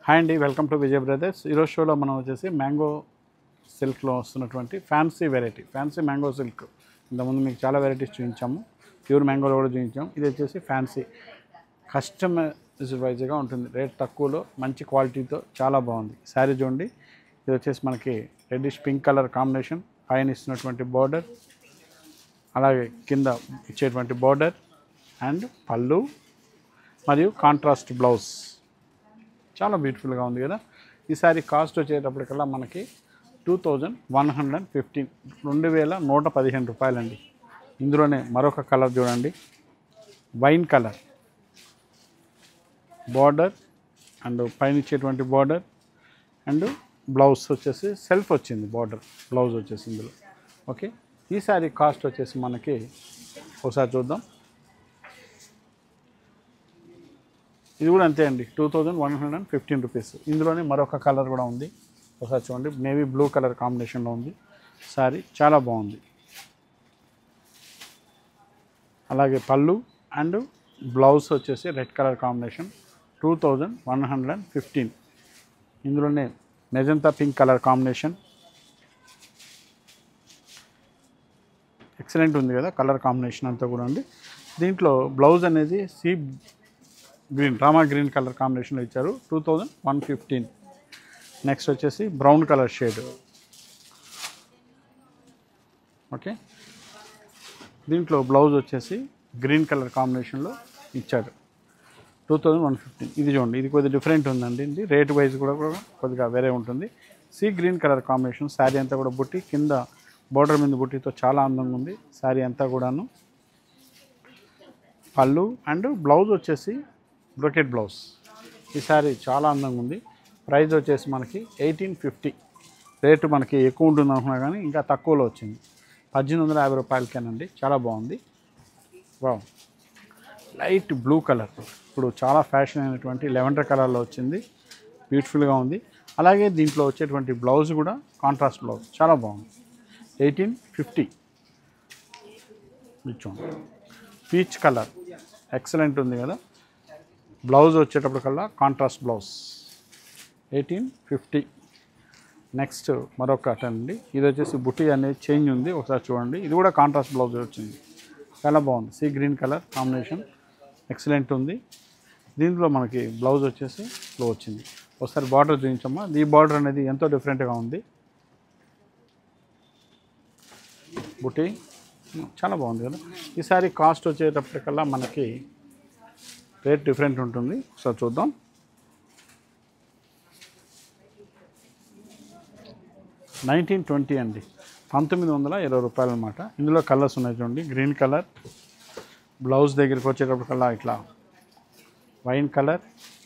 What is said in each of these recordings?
hi అండి welcome to Vijay brothers ఈరోజు షోలో మనం వచ్చేసి మ్యాంగో సిల్క్లో వస్తున్నటువంటి fancy variety fancy mango silk ఇంతకుముందు మీకు చాలా వెరైటీస్ చూపించాము ప్యూర్ మ్యాంగోలో కూడా చూపించాము ఇది వచ్చేసి ఫ్యాన్సీ కస్టమైజ్ వైజ్గా ఉంటుంది రేట్ తక్కువలో మంచి క్వాలిటీతో చాలా బాగుంది శారీ చూడండి ఇది వచ్చేసి మనకి రెడ్డిష్ పింక్ కలర్ కాంబినేషన్ పైన ఇస్తున్నటువంటి బార్డర్ అలాగే కింద ఇచ్చేటువంటి బార్డర్ అండ్ పళ్ళు మరియు కాంట్రాస్ట్ బ్లౌజ్ చాలా బ్యూటిఫుల్గా ఉంది కదా ఈ సారీ కాస్ట్ వచ్చేటప్పటికల్లా మనకి two thousand one hundred and fifteen రెండు వేల నూట పదిహేను రూపాయలండి ఇందులోనే మరొక కలర్ చూడండి వైన్ కలర్ బార్డర్ అండ్ పైన ఇచ్చేటువంటి బార్డర్ అండ్ బ్లౌజ్ వచ్చేసి సెల్ఫ్ వచ్చింది బార్డర్ బ్లౌజ్ వచ్చేసి ఇందులో ఓకే ఈ సారీ కాస్ట్ వచ్చేసి మనకి ఒకసారి చూద్దాం ఇది కూడా అంతే అండి two thousand one hundred and fifteen rupees ఇందులోనే మరొక కలర్ కూడా ఉంది ఒకసారి చూడండి నేవీ బ్లూ కలర్ కాంబినేషన్లో ఉంది సారీ చాలా బాగుంది అలాగే పళ్ళు అండ్ బ్లౌజ్ వచ్చేసి red colour combination two thousand one hundred and fifteen ఇందులోనే magenta pink colour combination excellent ఉంది కదా కలర్ కాంబినేషన్ అంతా కూడా అండి దీంట్లో బ్లౌజ్ అనేది sea green Rama green colour కాంబినేషన్లో ఇచ్చారు two thousand one fifteen next వచ్చేసి బ్రౌన్ కలర్ షేడ్ ఓకే దీంట్లో బ్లౌజ్ వచ్చేసి గ్రీన్ కలర్ కాంబినేషన్లో ఇచ్చారు టూ థౌజండ్ వన్ ఫిఫ్టీన్ ఇది చూడండి ఇది కొద్దిగా డిఫరెంట్ ఉందండి ఇది రేట్ వైజ్ కూడా కూడా కొద్దిగా వేరే ఉంటుంది sea green colour combination sari అంతా కూడా బుట్టి కింద బోర్డర్ మీద బుట్టితో చాలా అందంగా ఉంది శారీ అంతా కూడాను పళ్ళు అండ్ బ్లౌజ్ వచ్చేసి బ్రొకెట్ బ్లౌజ్ ఈ శారీ చాలా అందంగా ఉంది ప్రైస్ వచ్చేసి మనకి ఎయిటీన్ ఫిఫ్టీ రేటు మనకి ఎక్కువ ఉంటుంది అనుకున్నా కానీ ఇంకా తక్కువలో వచ్చింది పద్దెనిమిది వందల యాభై రూపాయలకేనండి చాలా బాగుంది వావ్ లైట్ బ్లూ కలర్ ఇప్పుడు చాలా ఫ్యాషన్ అయినటువంటి లెవెండర్ కలర్లో వచ్చింది బ్యూటిఫుల్గా ఉంది అలాగే దీంట్లో వచ్చేటువంటి బ్లౌజ్ కూడా కాంట్రాస్ట్ బ్లౌజ్ చాలా బాగుంది ఎయిటీన్ ఫిఫ్టీ చూడండి పీచ్ కలర్ ఎక్సలెంట్ ఉంది కదా బ్లౌజ్ వచ్చేటప్పటికల్లా contrast blouse eighteen fifty next మరొక అండి ఇది వచ్చేసి బుట్టి అనేది చేంజ్ ఉంది ఒకసారి చూడండి ఇది కూడా కాంట్రాస్ట్ బ్లౌజ్ వచ్చింది చాలా బాగుంది sea green colour combination excellent ఉంది దీంట్లో మనకి బ్లౌజ్ వచ్చేసి లో వచ్చింది ఒకసారి బార్డర్ చూపించమ్మా ఈ బార్డర్ అనేది ఎంతో డిఫరెంట్గా ఉంది బుట్టి చాలా బాగుంది కదా ఈసారి కాస్ట్ వచ్చేటప్పటికల్లా మనకి రేట్ డిఫరెంట్ ఉంటుంది ఒకసారి చూద్దాం నైన్టీన్ ట్వంటీ అండి పంతొమ్మిది వందల ఇరవై రూపాయలు అనమాట ఇందులో కలర్స్ ఉన్నాయి చూడండి గ్రీన్ కలర్ బ్లౌజ్ దగ్గరికి వచ్చేటప్పటికల్లా ఇట్లా wine colour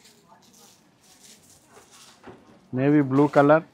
navy blue colour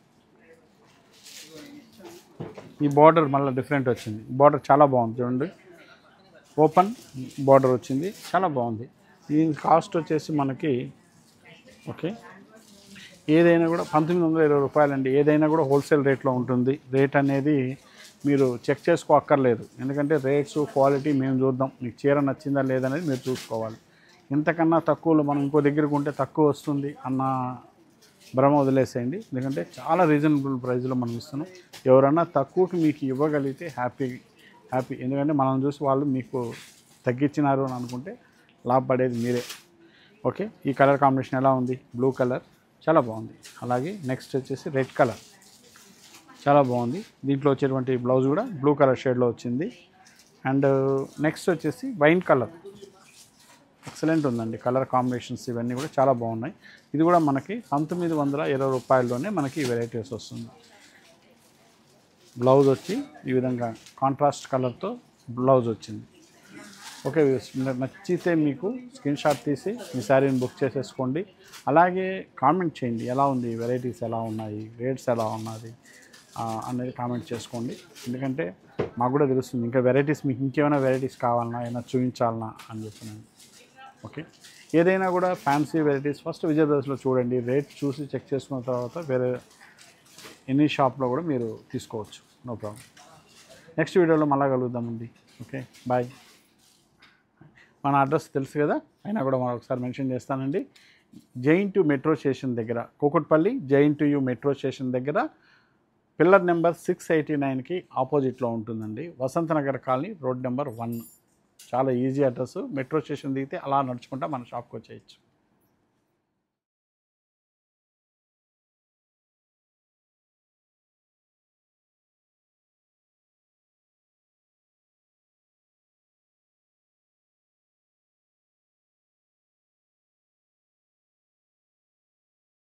ఈ బార్డర్ మళ్ళీ డిఫరెంట్ వచ్చింది బార్డర్ చాలా బాగుంది చూడండి ఓపెన్ బార్డర్ వచ్చింది చాలా బాగుంది దీని కాస్ట్ వచ్చేసి మనకి ఓకే ఏదైనా కూడా పంతొమ్మిది వందల ఇరవై రూపాయలండి ఏదైనా కూడా హోల్సేల్ రేట్లో ఉంటుంది రేట్ అనేది మీరు చెక్ చేసుకో అక్కర్లేదు ఎందుకంటే రేట్స్ క్వాలిటీ మేము చూద్దాం మీకు చీర నచ్చిందా లేదనేది మీరు చూసుకోవాలి ఇంతకన్నా తక్కువలో మనం ఇంకో దగ్గరకు ఉంటే తక్కువ వస్తుంది అన్న భ్రమ వదిలేసేయండి ఎందుకంటే చాలా రీజనబుల్ ప్రైస్లో మనం ఇస్తున్నాం ఎవరన్నా తక్కువకి మీకు ఇవ్వగలిగితే హ్యాపీ హ్యాపీ ఎందుకంటే మనం చూసి వాళ్ళు మీకు తగ్గించినారు అని అనుకుంటే లాభపడేది మీరే ఓకే ఈ కలర్ కాంబినేషన్ ఎలా ఉంది బ్లూ కలర్ చాలా బాగుంది అలాగే నెక్స్ట్ వచ్చేసి రెడ్ కలర్ చాలా బాగుంది దీంట్లో వచ్చేటువంటి బ్లౌజ్ కూడా బ్లూ కలర్ షేడ్లో వచ్చింది అండ్ నెక్స్ట్ వచ్చేసి వైన్ కలర్ ఎక్సలెంట్ ఉందండి కలర్ కాంబినేషన్స్ ఇవన్నీ కూడా చాలా బాగున్నాయి ఇది కూడా మనకి పంతొమ్మిది వందల ఇరవై రూపాయల్లోనే మనకి ఈ వెరైటీస్ వస్తుంది బ్లౌజ్ వచ్చి ఈ విధంగా కాంట్రాస్ట్ కలర్తో బ్లౌజ్ వచ్చింది ఓకే నచ్చితే మీకు స్క్రీన్ షాట్ తీసి మీ శారీని బుక్ చేసేసుకోండి అలాగే కామెంట్ చేయండి ఎలా ఉంది వెరైటీస్ ఎలా ఉన్నాయి రేట్స్ ఎలా ఉన్నది ఆ, అనేది కామెంట్ చేసుకోండి ఎందుకంటే మాకు కూడా తెలుస్తుంది ఇంకా వెరైటీస్ మీకు ఇంకేమైనా వెరైటీస్ కావాలన్నా ఏమైనా చూపించాలన్నా అని చెప్పినాను ఓకే ఏదైనా కూడా ఫ్యాన్సీ వెరైటీస్ ఫస్ట్ విజయ్ బ్రదర్స్లో చూడండి రేట్ చూసి చెక్ చేసుకున్న తర్వాత వేరే ఎనీ షాప్లో కూడా మీరు తీసుకోవచ్చు నో ప్రాబ్లం నెక్స్ట్ వీడియోలో మళ్ళా కలుద్దామండి ఓకే బాయ్ మన అడ్రస్ తెలుసు కదా అయినా కూడా మరొకసారి మెన్షన్ చేస్తానండి జైంట్ మెట్రో స్టేషన్ దగ్గర Kukatpally JNTU metro station దగ్గర పిల్లర్ నెంబర్ సిక్స్ ఎయిటీ నైన్కి ఆపోజిట్లో ఉంటుందండి Vasanthanagar colony road number one చాలా ఈజీ అడ్రస్ మెట్రో స్టేషన్ దిగితే అలా నడుచుకుంటా మన షాప్కి వచ్చేయచ్చు